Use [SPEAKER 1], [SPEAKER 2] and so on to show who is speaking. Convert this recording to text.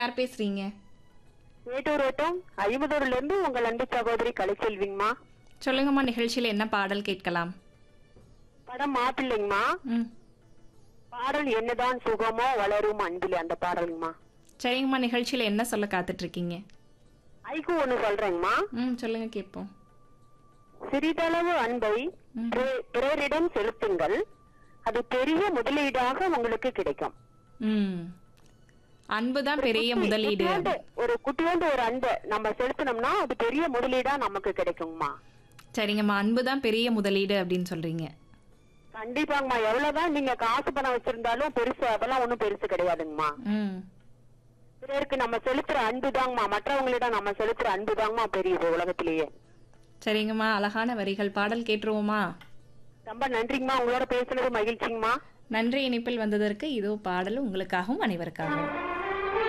[SPEAKER 1] யார் பேசுறீங்க
[SPEAKER 2] மேட்டூர் வட்டம் ஐம்பதூர்ல இருந்து உங்கள் அன்பு சகோதரி கலைச்செல்விங்கம்மா
[SPEAKER 1] சொல்லுங்கம்மா நிகழ்ச்சியில் என்ன பாடல் கேட்கலாம்
[SPEAKER 2] படம் மாப்பிள்ளைங்கம்மா
[SPEAKER 1] ம்
[SPEAKER 2] பாடல் என்னதான் சுகமோ வளரும் அன்பிலே அந்த பாடலுங்கம்மா
[SPEAKER 1] சரிங்கம்மா நிகழ்ச்சியில் என்ன சொல்ல காத்துட்டு இருக்கீங்க
[SPEAKER 2] ஐக்கு ஒண்ணு சொல்றேங்கம்மா
[SPEAKER 1] ம் சொல்லுங்க கேட்போம்
[SPEAKER 2] சிறிதளவு அன்பை
[SPEAKER 1] ம்.
[SPEAKER 2] பிற- பிறரிடம் செலுத்துங்கள் அது பெரிய முதலீடாக உங்களுக்கு கிடைக்கும்
[SPEAKER 1] ம் அன்பு தான் பெரிய முதலீடு
[SPEAKER 2] குட்டியோண்டு- ஒரு குட்டியோண்டு ஒரு அன்பை நம்ம செலுத்தினோம்னா அது பெரிய முதலீடா நமக்கு கிடைக்குங்கம்மா
[SPEAKER 1] சரிங்கம்மா அன்பு தான் பெரிய முதலீடு அப்படின்னு சொல்றீங்க
[SPEAKER 2] கண்டிப்பாங்கம்மா எவ்வளவுதான் நீங்க காசு பணம் வச்சிருந்தாலும் பெருசு அதெல்லாம் ஒண்ணும் பெருசு கிடையாதுங்கம்மா
[SPEAKER 1] ம்
[SPEAKER 2] பிறருக்கு நம்ம செலுத்துற அன்பு தாங்கம்மா மற்றவங்களிடம் நம்ம செலுத்துற அன்பு தாங்கம்மா பெரியது உலகத்திலேயே
[SPEAKER 1] சரிங்கம்மா அழகான வரிகள் பாடல் கேட்டுருவோமா
[SPEAKER 2] ரொம்ப நன்றிங்கம்மா உங்களோட பேசுனது மகிழ்ச்சிங்கம்மா
[SPEAKER 1] நன்றி இணைப்பில் வந்ததற்கு இதோ பாடல் உங்களுக்காகவும் அனைவருக்காகவும்